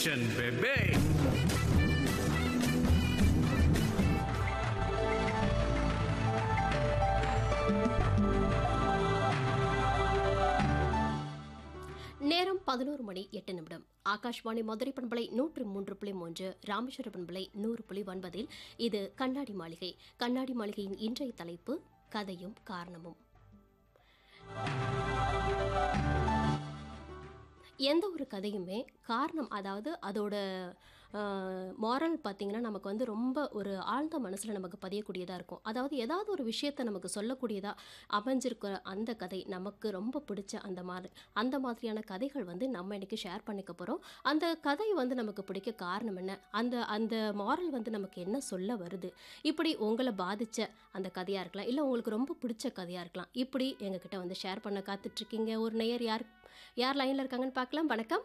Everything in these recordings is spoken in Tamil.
Action, baby! நேரம் பதினோரு மணி எட்டு நிமிடம் ஆகாஷ்வாணி மதுரை பண்பலை நூற்று மூன்று புள்ளி மூன்று ராமேஸ்வர பண்பலை நூறு புள்ளி ஒன்பதில் இது கண்ணாடி மாளிகை கண்ணாடி மாளிகையின் இன்றைய தலைப்பு கதையும் காரணமும் எந்த ஒரு கதையுமே காரணம் அதாவது அதோட மாரல் பார்த்தீங்கன்னா நமக்கு வந்து ரொம்ப ஒரு ஆழ்ந்த மனசில் நமக்கு பதியக்கூடியதாக இருக்கும் அதாவது ஏதாவது ஒரு விஷயத்தை நமக்கு சொல்லக்கூடியதாக அமைஞ்சிருக்கிற அந்த கதை நமக்கு ரொம்ப பிடிச்ச அந்த மாதிரி அந்த மாதிரியான கதைகள் வந்து நம்ம இன்னைக்கு ஷேர் பண்ணிக்க போகிறோம் அந்த கதை வந்து நமக்கு பிடிக்க காரணம் என்ன அந்த அந்த மாரல் வந்து நமக்கு என்ன சொல்ல வருது இப்படி உங்களை பாதித்த அந்த கதையாக இருக்கலாம் இல்லை உங்களுக்கு ரொம்ப பிடிச்ச கதையாக இருக்கலாம் இப்படி எங்ககிட்ட வந்து ஷேர் பண்ண காத்துட்ருக்கீங்க ஒரு நேயர் யார் யார் லைனில் இருக்காங்கன்னு பார்க்கலாம் வணக்கம்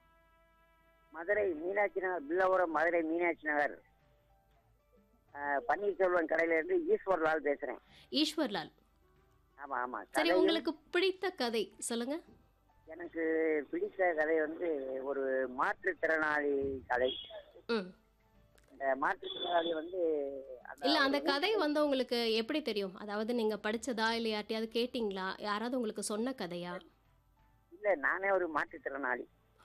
மதுரை மீனாட்சி நகர் பில்லவரம் மதுரை மீனாட்சி நகர் அஹ், பன்னீர்செல்வன் கடையில இருந்து ஈஸ்வர்லால் பேசுறேன் ஈஸ்வர்லால் ஆமா ஆமா சரி கதையும் உங்களுக்கு பிடித்த கதை சொல்லுங்க எனக்கு பிடித்த கதை வந்து ஒரு மாற்றுத்திறனாளி கதை ம் இந்த மாற்றுத்திறனாளி வந்து இல்லை அந்த கதை வந்து உங்களுக்கு எப்படி தெரியும் அதாவது நீங்கள் படிச்சதா இல்லை யார்ட்டையாவது கேட்டிங்களா யாராவது உங்களுக்கு சொன்ன கதையா இல்ல நானே ஒரு மாற்றுத்திறனாளி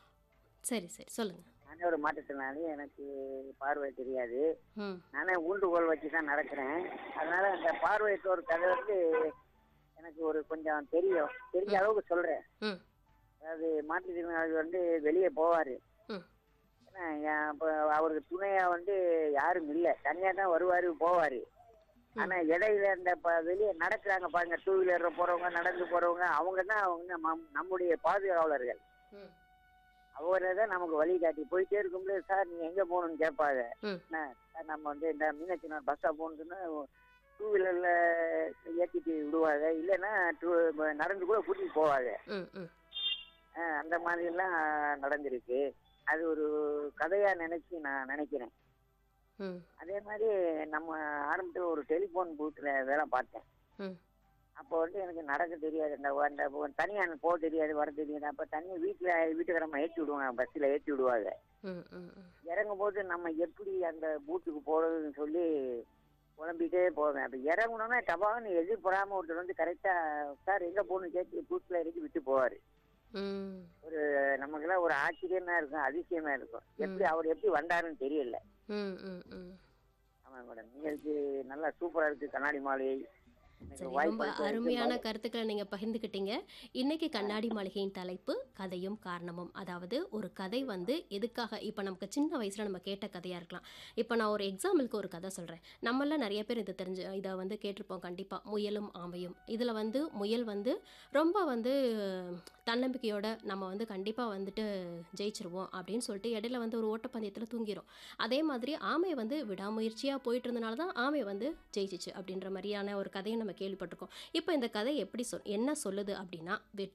சரி சரி சொல்லுங்க நானே ஒரு மாற்றுத்திறனாளி எனக்கு பார்வை தெரியாது ம் நானே ஊண்டுகோல் வச்சு தான் நடக்கிறேன் அதனால அந்த பார்வையற்ற ஒரு கதை வந்து எனக்கு ஒரு கொஞ்சம் தெரியும் தெரிஞ்ச அளவுக்கு சொல்றேன் ம் அதாவது மாற்றுத்திறனாளி வந்து வெளியே போவாரு ம் ஏன்னா, என் அப்ப அவருக்கு துணையா வந்து யாரும் இல்ல தனியா தான் வருவாரு போவாரு ஆனா இடையில இந்த ப- வெளியே நடக்கிறாங்க பாருங்க டூ வீலர்ல போறவங்க நடந்து போறவங்க அவங்க தான் அவங்க நம்- நம்முடைய பாதுகாவலர்கள் ம் அவரை தான் நமக்கு வழி காட்டி போயிட்டே இருக்கும்போது சார் நீங்க எங்க போகணும்னு கேட்பாங்க ம். என்ன, சார் நம்ம வந்து இந்த மீனாட்சி நகர் பஸ் ஸ்டாப் போகணும்னு டூ வீலர்ல ஏத்திட்டு விடுவாங்க இல்லைன்னா டூ நடந்து கூட கூட்டிட்டு போவாங்க ம் ம் அஹ் அந்த மாதிரி எல்லாம் நடந்திருக்கு அது ஒரு கதையா நினைச்சு நான் நினைக்கிறேன் ம் அதே மாதிரி நம்ம ஆரம்பத்தில் ஒரு டெலிஃபோன் பூத்தில் வேலை பார்த்தேன் ம் அப்போ வந்து எனக்கு நடக்க தெரியாது அந்த அந்த தனியாக போக தெரியாது வர தெரியாது அப்போ தனியாக வீட்டில் வீட்டுக்காரம்மா ஏற்றி விடுவாங்க பஸ்ஸில் ஏற்றி விடுவாங்க ம் ம் ம் இறங்கும் போது நம்ம எப்படி அந்த பூத்துக்கு போகிறதுன்னு சொல்லி குழம்பிட்டே போவேன் அப்போ இறங்கணும்னா டபான்னு எதிர்படாமல் ஒருத்தர் வந்து கரெக்டாக சார் எங்கே போகணும்னு கேட்டு பூத்தில் இறக்கி விட்டு போவார் ம் ஒரு நமக்கெல்லாம் ஒரு ஆச்சரியமா இருக்கும் அதிசயமா இருக்கும் எப்படி அவர் எப்படி வந்தாருன்னு தெரியல ம் ம் ம் ஆமா மேடம் நிகழ்ச்சி நல்லா சூப்பரா இருக்கு கண்ணாடி மாளிகை எனக்கு சரி வாய்ப்பு ரொம்ப அளித்ததற்கு அருமையான கருத்துக்களை நீங்கள் பகிர்ந்துக்கிட்டீங்க இன்னைக்கு கண்ணாடி மாளிகையின் தலைப்பு கதையும் காரணமும் அதாவது ஒரு கதை வந்து எதுக்காக இப்போ நமக்கு சின்ன வயசில் நம்ம கேட்ட கதையாக இருக்கலாம் இப்போ நான் ஒரு எக்ஸாம்பிளுக்கு ஒரு கதை சொல்கிறேன் நம்மள நிறைய பேர் இது தெரிஞ்சு இதை வந்து கேட்டிருப்போம் கண்டிப்பாக முயலும் ஆமையும் இதில் வந்து முயல் வந்து ரொம்ப வந்து தன்னம்பிக்கையோட நம்ம வந்து கண்டிப்பாக வந்துட்டு ஜெயிச்சிருவோம் அப்படின்னு சொல்லிட்டு இடையில வந்து ஒரு ஓட்டப்பந்தயத்தில் தூங்கிரும் அதே மாதிரி ஆமை வந்து விடாமுயற்சியாக போயிட்டு இருந்தனால தான் ஆமை வந்து ஜெயிச்சிச்சு அப்படின்ற மாதிரியான ஒரு கதையை நம்ம கேள்விப்பட்டிருக்கோம் இப்போ இந்த கதை எப்படி சொல் என்ன சொல்லுது அப்படின்னா வெற்றி